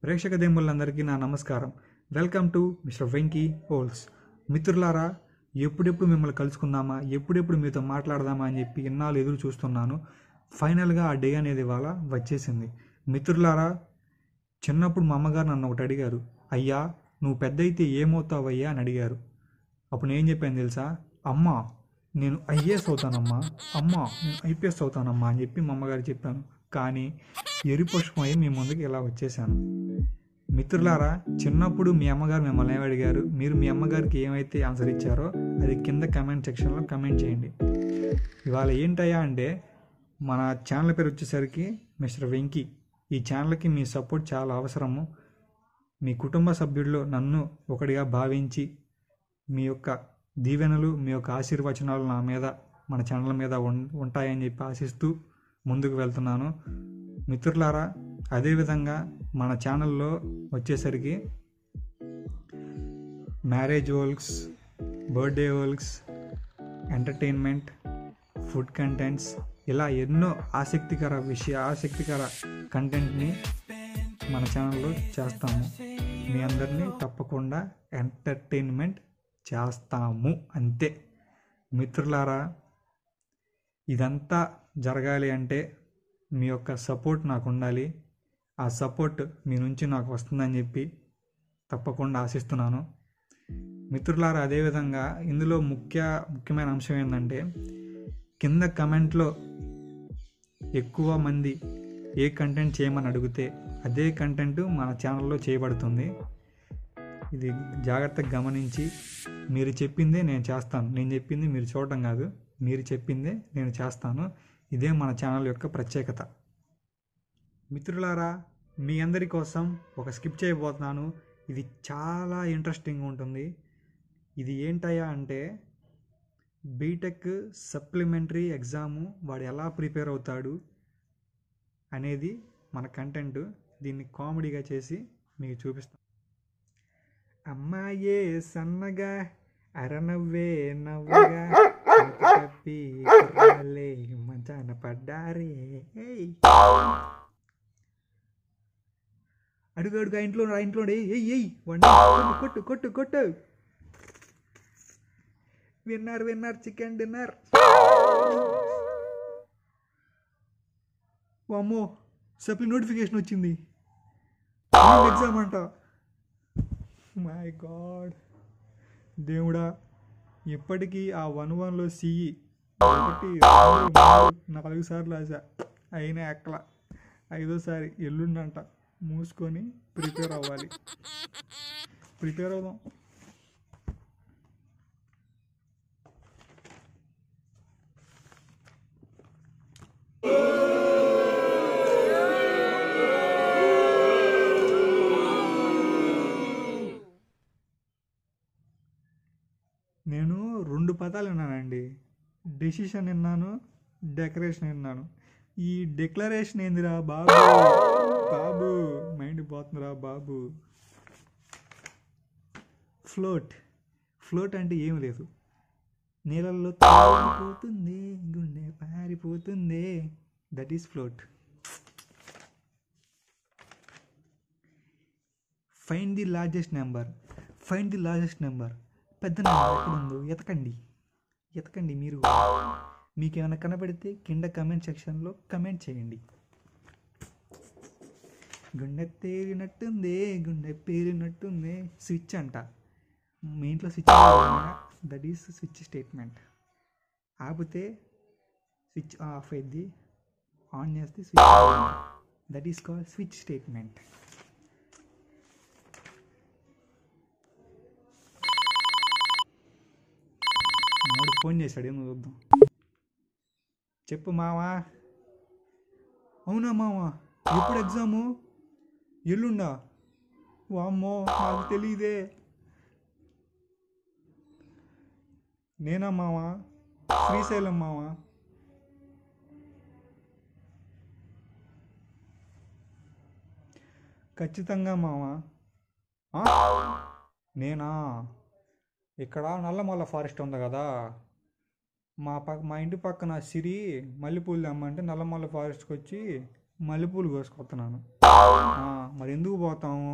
ప్రేక్షక దేములందరికీ నా నమస్కారం వెల్కమ్ టు మిస్టర్ వెంకీ హోల్స్ మిత్రులారా ఎప్పుడెప్పుడు మిమ్మల్ని కలుసుకుందామా ఎప్పుడెప్పుడు మీతో మాట్లాడదామా అని చెప్పి ఇన్నాళ్ళు ఎదురు చూస్తున్నాను ఫైనల్గా ఆ డే అనేది ఇవాళ వచ్చేసింది మిత్రులారా చిన్నప్పుడు మా అమ్మగారు నన్ను ఒకటి అడిగారు అయ్యా నువ్వు పెద్ద అయితే ఏమవుతావయ్యా అని అడిగారు అప్పుడు నేను ఏం చెప్పాను తెలుసా అమ్మా నేను ఐఏఎస్ అవుతానమ్మా అమ్మా నేను ఐపీఎస్ అవుతానమ్మా అని చెప్పి మా అమ్మగారు చెప్పాను కానీ ఎరుపుష్పం అయ్యి మీ ముందుకు ఇలా వచ్చేసాను మిత్రులారా చిన్నప్పుడు మీ అమ్మగారు మిమ్మల్ని ఏమి అడిగారు మీరు మీ అమ్మగారికి ఏమైతే ఆన్సర్ ఇచ్చారో అది కింద కమెంట్ సెక్షన్లో కమెంట్ చేయండి ఇవాళ ఏంటయ్యా అంటే మన ఛానల్ పేరు వచ్చేసరికి మిస్టర్ వెంకీ ఈ ఛానల్కి మీ సపోర్ట్ చాలా అవసరము మీ కుటుంబ సభ్యుల్లో నన్ను ఒకటిగా భావించి మీ యొక్క దీవెనలు మీ యొక్క ఆశీర్వచనాలు నా మీద మన ఛానల్ మీద ఉం- ఉంటాయని చెప్పి ఆశిస్తూ ముందుకు వెళ్తున్నాను మిత్రులారా అదేవిధంగా మన ఛానల్లో వచ్చేసరికి marriage works birthday works entertainment food contents ఇలా ఎన్నో ఆసక్తికర విషయ ఆసక్తికర కంటెంట్ని మన ఛానల్లో చేస్తాము మీ అందరినీ తప్పకుండా ఎంటర్టైన్మెంట్ చేస్తాము అంతే మిత్రులారా ఇదంతా జరగాలి అంటే మీ యొక్క సపోర్ట్ నాకు ఉండాలి ఆ సపోర్ట్ మీ నుంచి నాకు వస్తుందని చెప్పి తప్పకుండా ఆశిస్తున్నాను మిత్రులారా అదేవిధంగా ఇందులో ముఖ్య ముఖ్యమైన అంశం ఏంటంటే కింద కమెంట్లో ఎక్కువ మంది ఏ కంటెంట్ చేయమని అడిగితే అదే కంటెంట్ మన ఛానల్లో చేయబడుతుంది ఇది జాగ్రత్తగా గమనించి మీరు చెప్పిందే నేను చేస్తాను నేను చెప్పింది మీరు చూడటం కాదు మీరు చెప్పిందే నేను చేస్తాను ఇదే మన ఛానల్ యొక్క ప్రత్యేకత మిత్రులారా మీ అందరి కోసం ఒక స్కిప్ చేయబోతున్నాను ఇది చాలా ఇంట్రెస్టింగ్ ఉంటుంది ఇది ఏంటయ్యా అంటే బీటెక్ సప్లిమెంటరీ ఎగ్జాము వాడు ఎలా ప్రిపేర్ అవుతాడు అనేది మన కంటెంట్ దీన్ని కామెడీగా చేసి మీకు చూపిస్తాం అమ్మాయే సన్నగా అరనవ్వే నవ్వగా కంటి కప్పి కుర్రాళ్ళే మంచాన పడ్డారే ఏయ్. అడుగు అడుగు ఆ ఇంట్లో ఆ ఇంట్లో ఎయ్ ఎయ్ వండి కొట్టు కొట్టు కొట్టు విన్నర్ విన్నర్ చికెన్ డిన్నర్ అమ్మో సప్లి నోటిఫికేషన్ వచ్చింది ఎగ్జామ్ అంట మై గాడ్ దేవుడా ఇప్పటికీ ఆ వన్ వన్లో సిఈ ఒకటి రెండు, మూడు, నాలుగు సార్లు రాసా అయినా ఎక్కల ఐదోసారి ఎల్లుండంట మూసుకొని ప్రిపేర్ అవ్వాలి ప్రిపేర్ అవుదాం నేను రెండు పదాలు విన్నానండి డెసిషన్ విన్నాను డెకరేషన్ విన్నాను ఈ డిక్లరేషన్ ఏందిరా బాబు బాబు మైండ్ పోతుందిరా బాబు ఫ్లోట్ ఫ్లోట్ అంటే ఏం లేదు నీళ్ళల్లో తేలిపోతుంది గుండె పారిపోతుంది that is float find the largest number find the largest number పెద్ద నెంబర్ ఎక్కడ ఉందో ఎతకండి ఎతకండి మీరు కూడా. మీకు ఏమైనా కనబడితే కింద కమెంట్ సెక్షన్లో కమెంట్ చేయండి గుండె తేలినట్టుంది గుండె పేలినట్టుంది స్విచ్ అంట మీ ఇంట్లో switch that is switch statement ఆపితే స్విచ్ ఆఫ్ అయింది ఆన్ చేస్తే switch that is call switch statement మావాడు ఫోన్ చేశాడు ఏమో చూద్దాం చెప్పు మావా అవునా మావా ఎప్పుడు ఎగ్జాము ఎల్లుండా వామ్మో నాకు తెలియదే నేనా మావా శ్రీశైలం మావా ఖచ్చితంగా మావా ఆ? నేనా ఇక్కడ నల్లమల్ల ఫారెస్ట్ ఉంది కదా మా పక్క మా ఇంటి పక్కన సిరి మల్లెపూలు తెమ్మంటే నల్లమల్ల ఫారెస్ట్కి వచ్చి మల్లెపూలు కోసుకొస్తున్నాను ఆ, మరి ఎందుకు పోతాము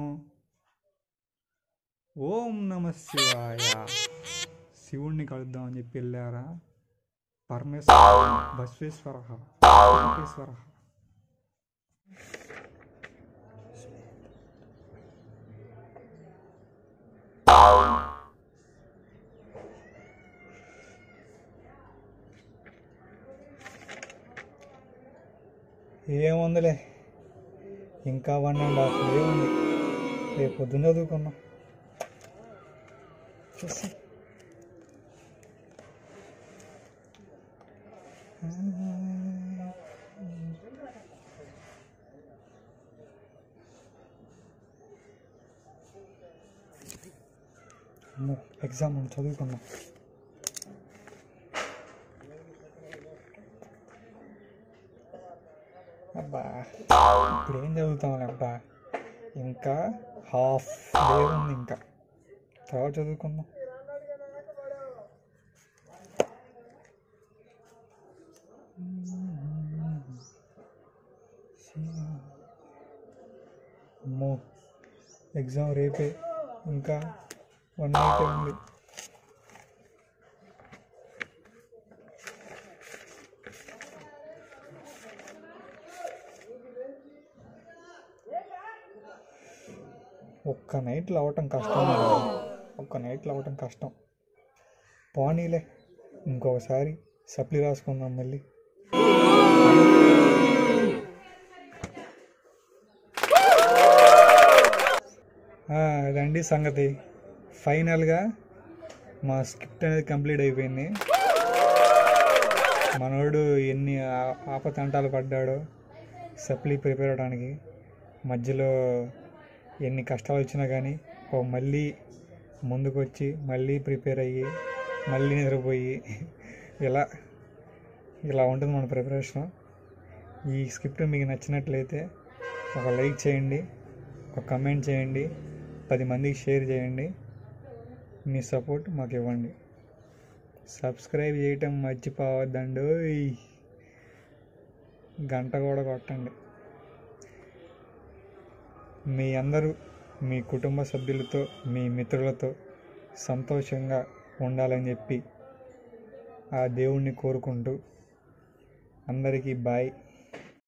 ఓం నమ శివాయ శివుణ్ణి కలుద్దామని చెప్పి వెళ్ళారా పరమేశ్వర బస్వేశ్వర వెంకటేశ్వర ఏముందిలే ఇంకా వన్ అండ్ హాఫ్ డే ఉంది రేపు పొద్దున్న చదువుకున్నాం చూసి ఎగ్జామ్ ఉంది చదువుకున్నాం అబ్బా ఇప్పుడు ఏం చదువుతామని అబ్బా ఇంకా హాఫ్ డే ఉంది ఇంకా తర్వాత చదువుకుందాం అమ్మో ఎగ్జామ్ రేపే ఇంకా వన్ నైట్ ఉంది ఒక్క నైట్లో అవ్వటం కష్టం మేడం. ఒక్క నైట్లో అవ్వటం కష్టం పోనీలే ఇంకొకసారి సప్లీ రాసుకుందాం మళ్ళీ ఆ, అదండి సంగతి ఫైనల్గా మా స్క్రిప్ట్ అనేది కంప్లీట్ అయిపోయింది మనోడు ఎన్ని ఆ- ఆపతంటాలు పడ్డాడో సప్లీ ప్రిపేర్ అవడానికి మధ్యలో ఎన్ని కష్టాలు వచ్చినా కానీ ఓ మళ్ళీ ముందుకు వచ్చి మళ్ళీ ప్రిపేర్ అయ్యి మళ్ళీ నిద్రపోయి ఇలా ఇలా ఉంటుంది మన ప్రిపరేషన్ ఈ స్క్రిప్ట్ మీకు నచ్చినట్లయితే ఒక లైక్ చేయండి ఒక కమెంట్ చేయండి పది మందికి షేర్ చేయండి మీ సపోర్ట్ మాకు ఇవ్వండి సబ్స్క్రైబ్ చేయటం మర్చిపోవద్దండి గంట కూడా కొట్టండి మీ అందరూ మీ కుటుంబ సభ్యులతో మీ మిత్రులతో సంతోషంగా ఉండాలని చెప్పి ఆ దేవుణ్ణి కోరుకుంటూ అందరికీ బాయ్